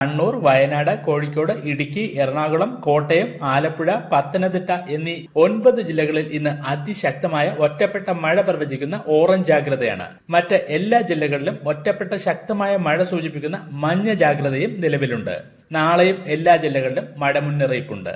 കണ്ണൂർ വയനാട് കോഴിക്കോട് ഇടുക്കി എറണാകുളം കോട്ടയം ആലപ്പുഴ പത്തനംതിട്ട എന്നീ ഒൻപത് ജില്ലകളിൽ ഇന്ന് അതിശക്തമായ ഒറ്റപ്പെട്ട മഴ പ്രവചിക്കുന്ന ഓറഞ്ച് ജാഗ്രതയാണ് മറ്റ് എല്ലാ ജില്ലകളിലും ഒറ്റപ്പെട്ട ശക്തമായ മഴ സൂചിപ്പിക്കുന്ന മഞ്ഞ ജാഗ്രതയും നിലവിലുണ്ട് നാളെയും എല്ലാ ജില്ലകളിലും മഴ മുന്നറിയിപ്പുണ്ട്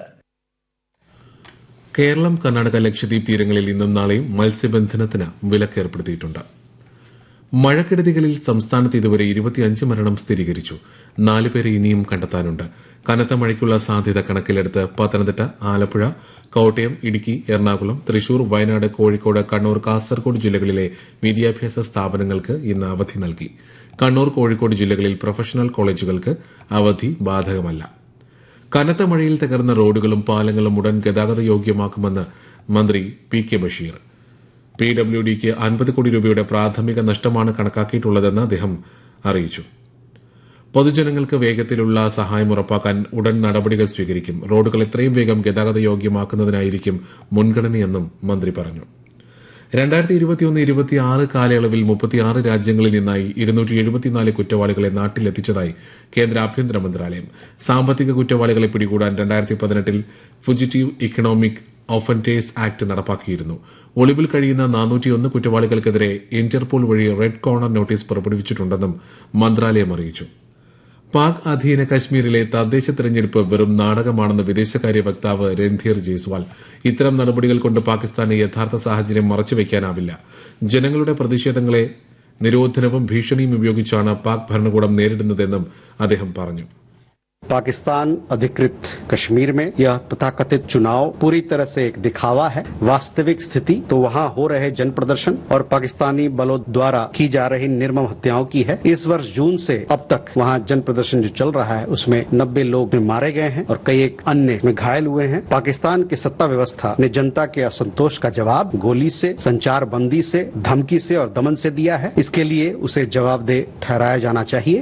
കേരളം കർണാടക ലക്ഷദ്വീപ് തീരങ്ങളിൽ ഇന്നും നാളെയും മത്സ്യബന്ധനത്തിന് വിലക്ക് ഏർപ്പെടുത്തിയിട്ടുണ്ട് മഴക്കെടുതികളിൽ സംസ്ഥാനത്ത് ഇതുവരെ ഇരുപത്തിയഞ്ച് മരണം സ്ഥിരീകരിച്ചു നാലുപേരെ ഇനിയും കണ്ടെത്താനുണ്ട് കനത്ത മഴയ്ക്കുള്ള സാധ്യത കണക്കിലെടുത്ത് പത്തനംതിട്ട ആലപ്പുഴ കോട്ടയം ഇടുക്കി എറണാകുളം തൃശൂർ വയനാട് കോഴിക്കോട് കണ്ണൂർ കാസർഗോഡ് ജില്ലകളിലെ വിദ്യാഭ്യാസ സ്ഥാപനങ്ങൾക്ക് ഇന്ന് അവധി നൽകി കണ്ണൂർ കോഴിക്കോട് ജില്ലകളിൽ പ്രൊഫഷണൽ കോളേജുകൾക്ക് അവധി ബാധകമല്ല കനത്ത മഴയിൽ തകർന്ന റോഡുകളും പാലങ്ങളും ഉടൻ ഗതാഗത യോഗ്യമാക്കുമെന്ന് മന്ത്രി P K Basheer P W ഡിക്ക് അൻപത് കോടി രൂപയുടെ പ്രാഥമിക നഷ്ടമാണ് കണക്കാക്കിയിട്ടുള്ളതെന്ന് അദ്ദേഹം അറിയിച്ചു പൊതുജനങ്ങൾക്ക് വേഗത്തിലുള്ള സഹായം ഉറപ്പാക്കാൻ ഉടൻ നടപടികൾ സ്വീകരിക്കും റോഡുകൾ എത്രയും വേഗം ഗതാഗത യോഗ്യമാക്കുന്നതിനായിരിക്കും മുൻഗണനയെന്നും മന്ത്രി പറഞ്ഞു രണ്ടായിരത്തി ഇരുപത്തിയൊന്ന് ഇരുപത്തിയാറ് കാലയളവിൽ മുപ്പത്തിയാറ് രാജ്യങ്ങളിൽ നിന്നായി ഇരുന്നൂറ്റി എഴുപത്തിനാല് കുറ്റവാളികളെ നാട്ടിലെത്തിച്ചതായി കേന്ദ്ര ആഭ്യന്തര മന്ത്രാലയം സാമ്പത്തിക കുറ്റവാളികളെ പിടികൂടാൻ രണ്ടായിരത്തി പതിനെട്ടിൽ ഫുജിറ്റീവ് ഇക്കണോമിക് ഓഫൻറ്റേഴ്സ് ആക്ട് നടപ്പാക്കിയിരുന്നു ഒളിവിൽ കഴിയുന്ന നാനൂറ്റിയൊന്ന് കുറ്റവാളികൾക്കെതിരെ ഇന്റർപോൾ വഴി റെഡ് കോർണർ നോട്ടീസ് പുറപ്പെടുവിച്ചിട്ടുണ്ടെന്നും മന്ത്രാലയം അറിയിച്ചു പാക് അധീന കശ്മീരിലെ തദ്ദേശ തെരഞ്ഞെടുപ്പ് വെറും നാടകമാണെന്ന് വിദേശകാര്യ വക്താവ് രൺധീർ ജയ്സ്വാൾ ഇത്തരം നടപടികൾ കൊണ്ട് പാകിസ്ഥാന് യഥാർത്ഥ സാഹചര്യം മറച്ചുവെക്കാനാവില്ല ജനങ്ങളുടെ പ്രതിഷേധങ്ങളെ നിരോധനവും ഭീഷണിയും ഉപയോഗിച്ചാണ് പാക് ഭരണകൂടം നേരിടുന്നതെന്നും അദ്ദേഹം പറഞ്ഞു पाकिस्तान अधिकृत कश्मीर में यह तथाकथित चुनाव पूरी तरह से एक दिखावा है वास्तविक स्थिति तो वहां हो रहे जन प्रदर्शन और पाकिस्तानी बलों द्वारा की जा रही निर्मम हत्याओं की है इस वर्ष जून से अब तक वहां जन प्रदर्शन जो चल रहा है उसमें नब्बे लोग मारे गए हैं और कई एक अन्य में घायल हुए हैं पाकिस्तान की सत्ता व्यवस्था ने जनता के असंतोष का जवाब गोली से संचार बंदी से धमकी से और दमन से दिया है इसके लिए उसे जवाबदेह ठहराया जाना चाहिए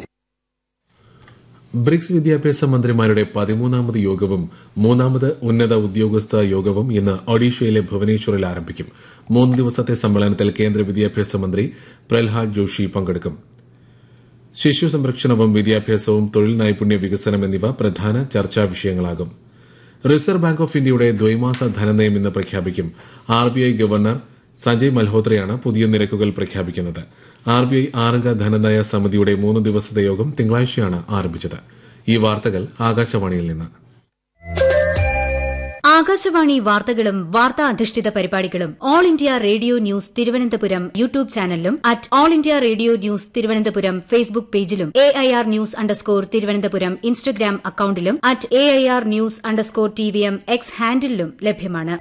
ബ്രിക്സ് വിദ്യാഭ്യാസ മന്ത്രിമാരുടെ പതിമൂന്നാമത് യോഗവും മൂന്നാമത് ഉന്നത ഉദ്യോഗസ്ഥ യോഗവും ഇന്ന് ഒഡീഷയിലെ ഭുവനേശ്വറിൽ ആരംഭിക്കും മൂന്ന് ദിവസത്തെ സമ്മേളനത്തിൽ കേന്ദ്ര വിദ്യാഭ്യാസ മന്ത്രി പ്രഹ്ലാദ് ജോഷി പങ്കെടുക്കും ശിശു സംരക്ഷണവും വിദ്യാഭ്യാസവും തൊഴിൽ നൈപുണ്യ വികസനം എന്നിവ പ്രധാന ചർച്ചാ വിഷയങ്ങളാകും റിസർവ് ബാങ്ക് ഓഫ് ഇന്ത്യയുടെ ദ്വൈമാസ ധനനയം ഇന്ന് പ്രഖ്യാപിക്കും ആർബിഐ ഗവർണർ സഞ്ജയ് മൽഹോത്രയാണ് പുതിയ നിരക്കുകൾ പ്രഖ്യാപിക്കുന്നത് ആർബിഐ ആറംഗ ധനനയ സമിതിയുടെ മൂന്ന് ദിവസത്തെ യോഗം തിങ്കളാഴ്ചയാണ് ആരംഭിച്ചത് ഈ വാർത്തകൾ ആകാശവാണിയിൽ നിന്ന് ആകാശവാണി വാർത്തകളും വാർത്താ അധിഷ്ഠിത പരിപാടികളും all India radio news Thiruvananthapuram YouTube ചാനലിലും at all India radio news Thiruvananthapuram Facebook പേജിലും A I R news underscore Thiruvananthapuram Instagram അക്കൌണ്ടിലും at A I R news underscore T V M X ഹാൻഡിലും ലഭ്യമാണ്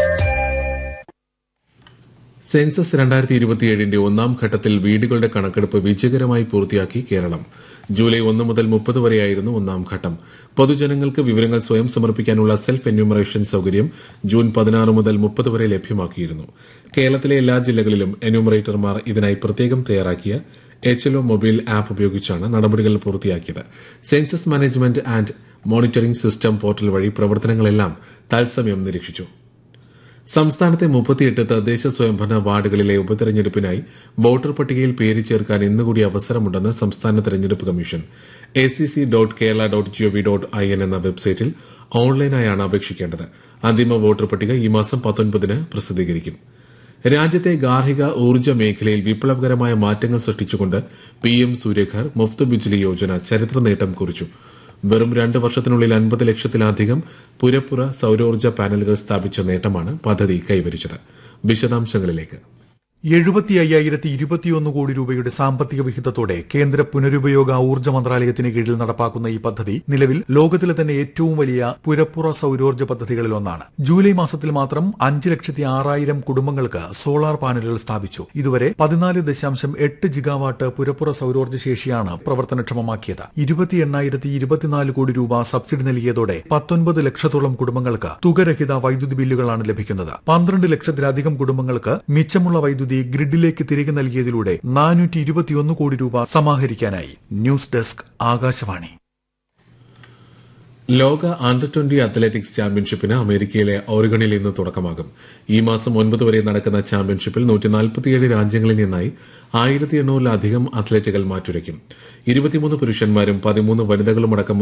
സെൻസസ് രണ്ടായിരത്തി ഇരുപത്തിയേഴിന്റെ ഒന്നാം ഘട്ടത്തിൽ വീടുകളുടെ കണക്കെടുപ്പ് വിജയകരമായി പൂർത്തിയാക്കി കേരളം ജൂലൈ ഒന്ന് മുതൽ മുപ്പത് വരെയായിരുന്നു ഒന്നാം ഘട്ടം പൊതുജനങ്ങൾക്ക് വിവരങ്ങൾ സ്വയം സമർപ്പിക്കാനുള്ള സെൽഫ് എന്യൂമറേഷൻ സൌകര്യം ജൂൺ പതിനാറ് മുതൽ മുപ്പത് വരെ ലഭ്യമാക്കിയിരുന്നു കേരളത്തിലെ എല്ലാ ജില്ലകളിലും എന്യൂമറേറ്റർമാർ ഇതിനായി പ്രത്യേകം തയ്യാറാക്കിയ എച്ച് എൽ മൊബൈൽ ആപ്പ് ഉപയോഗിച്ചാണ് നടപടികൾ പൂർത്തിയാക്കിയത് census management and monitoring system portal വഴി പ്രവർത്തനങ്ങളെല്ലാം തത്സമയം നിരീക്ഷിച്ചു സംസ്ഥാനത്തെ മുപ്പത്തിയെട്ട് തദ്ദേശ സ്വയംഭരണ വാർഡുകളിലെ ഉപതെരഞ്ഞെടുപ്പിനായി വോട്ടർ പട്ടികയിൽ പേര് ചേർക്കാൻ ഇന്നുകൂടി അവസരമുണ്ടെന്ന് സംസ്ഥാന തെരഞ്ഞെടുപ്പ് commission A C C dot Kerala dot G O V dot I N എന്ന വെബ്സൈറ്റിൽ ഓൺലൈനായാണ് അപേക്ഷിക്കേണ്ടത് അന്തിമ വോട്ടർ പട്ടിക ഈ മാസം പത്തൊൻപതിന് പ്രസിദ്ധീകരിക്കും രാജ്യത്തെ ഗാർഹിക ഊർജ്ജ മേഖലയിൽ വിപ്ലവകരമായ മാറ്റങ്ങൾ സൃഷ്ടിച്ചുകൊണ്ട് പി എം സൂര്യഘർ മുഫ്ത് ബിജ്ലി യോജന ചരിത്ര നേട്ടം കുറിച്ചു വെറും രണ്ട് വർഷത്തിനുള്ളിൽ അൻപത് ലക്ഷത്തിലധികം പുരപ്പുറ സൌരോർജ്ജ പാനലുകൾ സ്ഥാപിച്ച നേട്ടമാണ് പദ്ധതി കൈവരിച്ചത് വിശദാംശങ്ങളിലേക്ക് എഴുപത്തി അയ്യായിരത്തി ഇരുപത്തിയൊന്ന് കോടി രൂപയുടെ സാമ്പത്തിക വിഹിതത്തോടെ കേന്ദ്ര പുനരുപയോഗ ഊർജ്ജ മന്ത്രാലയത്തിന് കീഴിൽ നടപ്പാക്കുന്ന ഈ പദ്ധതി നിലവിൽ ലോകത്തിലെ തന്നെ ഏറ്റവും വലിയ പുരപ്പുറ സൌരോർജ്ജ പദ്ധതികളിൽ ഒന്നാണ് ജൂലൈ മാസത്തിൽ മാത്രം അഞ്ച് ലക്ഷത്തി ആറായിരം കുടുംബങ്ങൾക്ക് സോളാർ പാനലുകൾ സ്ഥാപിച്ചു ഇതുവരെ പതിനാല് ദശാംശം എട്ട് ജിഗാവാട്ട് പുരപ്പുറ സൌരോർജ്ജ ശേഷിയാണ് പ്രവർത്തനക്ഷമമാക്കിയത് ഇരുപത്തി എണ്ണായിരത്തി ഇരുപത്തിനാല് കോടി രൂപ സബ്സിഡി നൽകിയതോടെ പത്തൊൻപത് ലക്ഷത്തോളം കുടുംബങ്ങൾക്ക് തുകരഹിത വൈദ്യുതി ബില്ലുകളാണ് ലഭിക്കുന്നത് പന്ത്രണ്ട് ലക്ഷത്തിലധികം കുടുംബങ്ങൾക്ക് മിച്ചമുള്ള വൈദ്യുതി ഗ്രിഡിലേക്ക് തിരികെ നൽകിയതിലൂടെ നാനൂറ്റി ഇരുപത്തിയൊന്ന് കോടി രൂപ സമാഹരിക്കാനായി ന്യൂസ് ഡെസ്ക് ആകാശവാണി ലോക അണ്ടർ ട്വന്റി അത്ലറ്റിക്സ് ചാമ്പ്യൻഷിപ്പിന് അമേരിക്കയിലെ ഓറിഗണിൽ ഇന്ന് തുടക്കമാകും ഈ മാസം ഒൻപത് വരെ നടക്കുന്ന ചാമ്പ്യൻഷിപ്പിൽ നൂറ്റിനാൽപ്പത്തിയേഴ് രാജ്യങ്ങളിൽ നിന്നായി ആയിരത്തി എണ്ണൂറിലധികം അത്ലറ്റുകൾ മാറ്റുരയ്ക്കും ഇരുപത്തിമൂന്ന് പുരുഷന്മാരും പതിമൂന്ന് വനിതകളുമടക്കം